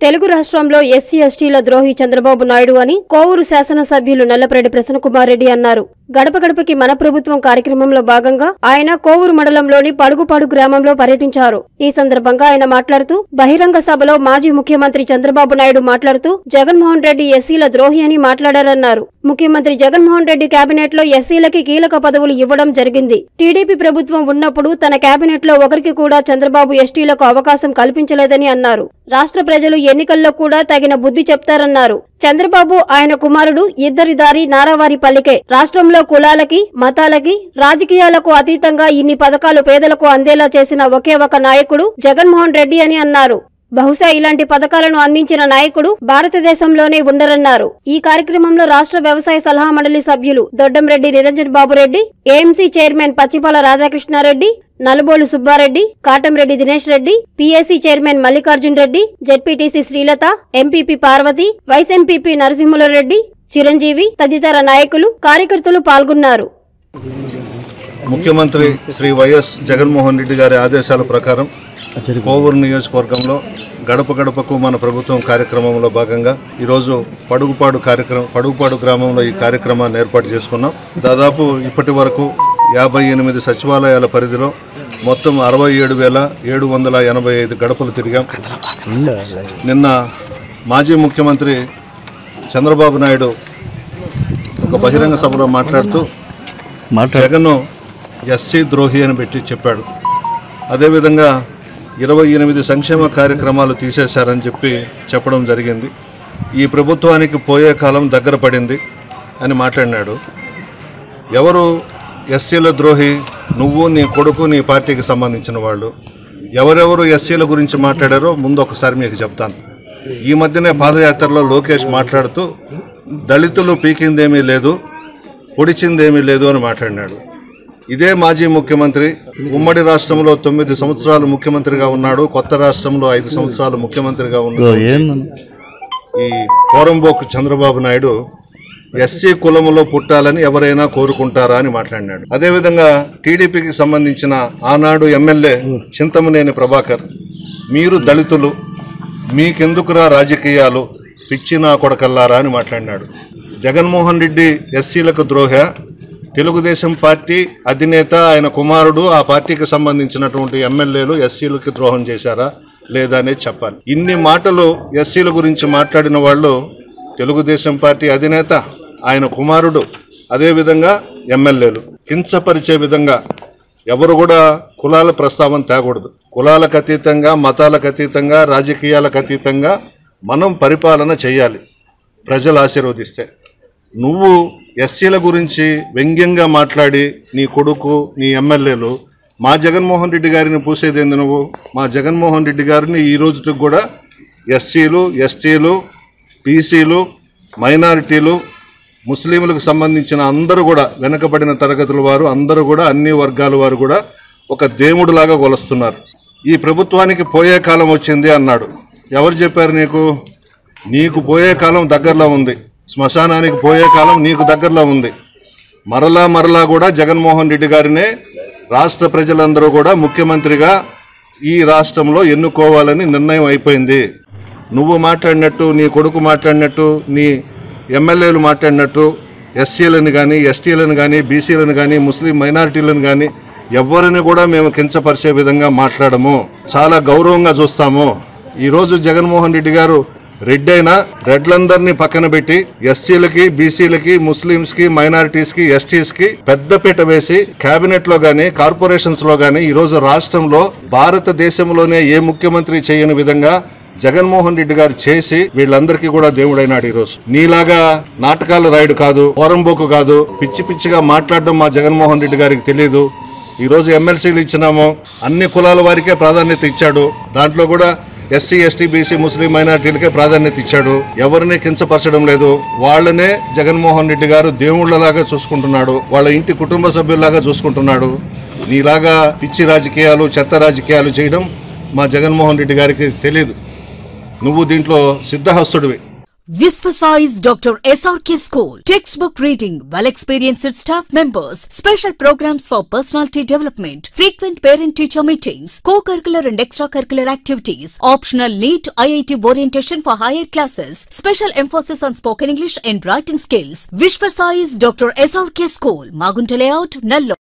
తెలుగు రాష్ట్రంలో ఎస్సీ ఎస్టీల ద్రోహి చంద్రబాబు నాయుడు అని కోవూరు శాసనసభ్యులు నల్లపరెడ్డి ప్రసన్నకుమార్ రెడ్డి అన్నారు గడప గడపకి మన ప్రభుత్వం కార్యక్రమంలో భాగంగా ఆయన కోవూరు మండలంలోని పడుగుపాడు గ్రామంలో పర్యటించారు ఈ సందర్భంగా ఆయన మాట్లాడుతూ బహిరంగ సభలో మాజీ ముఖ్యమంత్రి చంద్రబాబు నాయుడు మాట్లాడుతూ జగన్మోహన్ రెడ్డి ఎస్సీల ద్రోహి అని మాట్లాడారన్నారు ముఖ్యమంత్రి జగన్మోహన్ రెడ్డి కేబినెట్ లో ఎస్సీలకి కీలక పదవులు ఇవ్వడం జరిగింది టీడీపీ ప్రభుత్వం ఉన్నప్పుడు తన కేబినెట్ లో ఒకరికి కూడా చంద్రబాబు ఎస్టీలకు అవకాశం కల్పించలేదని అన్నారు రాష్ట్ర ప్రజలు ఎన్నికల్లో కూడా తగిన బుద్ధి చెప్తారన్నారు చంద్రబాబు ఆయన కుమారుడు ఇద్దరి దారి నారావారి పల్లికే రాష్ట్రంలో కులాలకి మతాలకి రాజకీయాలకు అతీతంగా ఇన్ని పథకాలు పేదలకు అందేలా చేసిన ఒకే ఒక నాయకుడు జగన్మోహన్ రెడ్డి అని అన్నారు బహుశా ఇలాంటి పథకాలను అందించిన నాయకుడు భారతదేశంలోనే ఉండరన్నారు ఈ కార్యక్రమంలో రాష్ట్ర వ్యవసాయ సలహా మండలి సభ్యులు Doddamreddy Niranjan Babureddy AMC chairman Pachipala Radhakrishnareddy Nalubolu Subbareddy Katamreddy Dinesh Reddy PAC chairman Mallikarjun Reddy ZPTC Srilatha MPP Parvathi vice MPP Narasimhulareddy Chiranjeevi తదితర నాయకులు కార్యకర్తలు పాల్గొన్నారు ముఖ్యమంత్రి శ్రీ వైఎస్ జగన్మోహన్ రెడ్డి గారి ఆదేశాల ప్రకారం కోవూరు నియోజకవర్గంలో గడప గడపకు మన ప్రభుత్వం కార్యక్రమంలో భాగంగా ఈరోజు పడుగుపాడు కార్యక్రమం పడుగుపాడు గ్రామంలో ఈ కార్యక్రమాన్ని ఏర్పాటు చేసుకున్నాం దాదాపు ఇప్పటి వరకు యాభై ఎనిమిది సచివాలయాల పరిధిలో మొత్తం అరవై ఏడు వేల ఏడు వందల ఎనభై ఐదు గడపలు తిరిగాం నిన్న మాజీ ముఖ్యమంత్రి చంద్రబాబు నాయుడు ఒక బహిరంగ సభలో మాట్లాడుతూ జగన్ ఎస్సీ ద్రోహి అని పెట్టి చెప్పాడు అదేవిధంగా ఇరవై ఎనిమిది సంక్షేమ కార్యక్రమాలు తీసేశారని చెప్పి చెప్పడం జరిగింది ఈ ప్రభుత్వానికి పోయే కాలం దగ్గర పడింది అని మాట్లాడినాడు ఎవరు ఎస్సీల ద్రోహి నువ్వు నీ కొడుకు నీ పార్టీకి సంబంధించిన వాళ్ళు ఎవరెవరు ఎస్సీల గురించి మాట్లాడారో ముందు ఒకసారి మీకు చెప్తాను ఈ మధ్యనే పాదయాత్రలో లోకేష్ మాట్లాడుతూ దళితులు పీకిందేమీ లేదు పొడిచిందేమీ లేదు అని మాట్లాడినాడు ఇదే మాజీ ముఖ్యమంత్రి ఉమ్మడి రాష్ట్రంలో తొమ్మిది సంవత్సరాలు ముఖ్యమంత్రిగా ఉన్నాడు కొత్త రాష్ట్రంలో ఐదు సంవత్సరాలు ముఖ్యమంత్రిగా ఉన్నాడు ఈ పోరంబోకు చంద్రబాబు నాయుడు ఎస్సీ కులములో పుట్టాలని ఎవరైనా కోరుకుంటారా అని మాట్లాడినాడు అదేవిధంగా టీడీపీకి సంబంధించిన ఆనాడు ఎమ్మెల్యే చింతమనేని ప్రభాకర్ మీరు దళితులు మీకెందుకురా రాజకీయాలు పిచ్చి నా కొడకల్లారా అని మాట్లాడినాడు జగన్మోహన్ రెడ్డి ఎస్సీలకు ద్రోహ తెలుగుదేశం పార్టీ అధినేత ఆయన కుమారుడు ఆ పార్టీకి సంబంధించినటువంటి ఎమ్మెల్యేలు ఎస్సీలకి ద్రోహం చేశారా లేదా అనేది చెప్పాలి ఇన్ని మాటలు ఎస్సీల గురించి మాట్లాడిన వాళ్ళు తెలుగుదేశం పార్టీ అధినేత ఆయన కుమారుడు అదేవిధంగా ఎమ్మెల్యేలు కించపరిచే విధంగా ఎవరు కూడా కులాల ప్రస్తావన తేకూడదు కులాలకు అతీతంగా మతాలకు అతీతంగా రాజకీయాలకు అతీతంగా మనం పరిపాలన చేయాలి ప్రజలు ఆశీర్వదిస్తే నువ్వు ఎస్సీల గురించి వ్యంగ్యంగా మాట్లాడి నీ కొడుకు నీ ఎమ్మెల్యేలు మా జగన్మోహన్ రెడ్డి గారిని పూసేదేంది నువ్వు మా జగన్మోహన్ రెడ్డి గారిని ఈ రోజుకి కూడా ఎస్సీలు ఎస్టీలు బీసీలు మైనారిటీలు ముస్లింలకు సంబంధించిన అందరూ కూడా వెనుకబడిన తరగతుల వారు అందరూ కూడా అన్ని వర్గాల వారు కూడా ఒక దేవుడిలాగా కొలుస్తున్నారు ఈ ప్రభుత్వానికి పోయే కాలం వచ్చింది అన్నాడు ఎవరు చెప్పారు నీకు నీకు పోయే కాలం దగ్గరలో ఉంది శ్మశానానికి పోయే కాలం నీకు దగ్గరలో ఉంది మరలా మరలా కూడా జగన్మోహన్ రెడ్డి గారినే రాష్ట్ర ప్రజలందరూ కూడా ముఖ్యమంత్రిగా ఈ రాష్ట్రంలో ఎన్నుకోవాలని నిర్ణయం అయిపోయింది నువ్వు మాట్లాడినట్టు నీ కొడుకు మాట్లాడినట్టు నీ ఎమ్మెల్యేలు మాట్లాడినట్టు ఎస్సీలను కానీ ఎస్టీలను కానీ బీసీలను కానీ ముస్లిం మైనారిటీలను కానీ ఎవరిని కూడా మేము కించపరిచే విధంగా మాట్లాడము చాలా గౌరవంగా చూస్తాము ఈరోజు జగన్మోహన్ రెడ్డి గారు రెడ్ అయినా రెడ్లందరినీ పక్కన పెట్టి ఎస్సీలకి బీసీలకి ముస్లింస్ కి మైనారిటీస్ కి ఎస్టీస్ కి పెద్దపీట వేసి కేబినెట్ లో గానీ కార్పొరేషన్స్ లో గానీ ఈ రోజు రాష్ట్రంలో భారతదేశంలోనే ఏ ముఖ్యమంత్రి చేయని విధంగా జగన్మోహన్ రెడ్డి గారు చేసి వీళ్ళందరికీ కూడా దేవుడైనాడు ఈరోజు నీలాగా నాటకాలు రాయుడు కాదు పోరంబోకు కాదు పిచ్చి పిచ్చిగా మాట్లాడడం మా జగన్మోహన్ రెడ్డి గారికి తెలియదు ఈ రోజు ఎమ్మెల్సీలు ఇచ్చినాము అన్ని కులాల వారికే ప్రాధాన్యత ఇచ్చాడు దాంట్లో కూడా ఎస్సీ ఎస్టీ బీసీ ముస్లిం మైనార్టీలకే ప్రాధాన్యత ఇచ్చాడు ఎవరిని కించపరచడం లేదు వాళ్ళనే జగన్మోహన్ రెడ్డి గారు దేవుళ్ళలాగా చూసుకుంటున్నాడు వాళ్ళ ఇంటి కుటుంబ సభ్యుల్లాగా చూసుకుంటున్నాడు నీలాగా పిచ్చి రాజకీయాలు చెత్త రాజకీయాలు చేయడం మా జగన్మోహన్ రెడ్డి గారికి తెలియదు నువ్వు దీంట్లో సిద్ధహస్తుడివి Visvasize Dr. SRK School. Textbook reading, well experienced staff members, special programs for personality development, frequent parent teacher meetings, co curricular and extracurricular activities, optional NEET IIT orientation for higher classes, special emphasis on spoken English and writing skills. Visvasize Dr. SRK School, Magunta Layout, Nallo.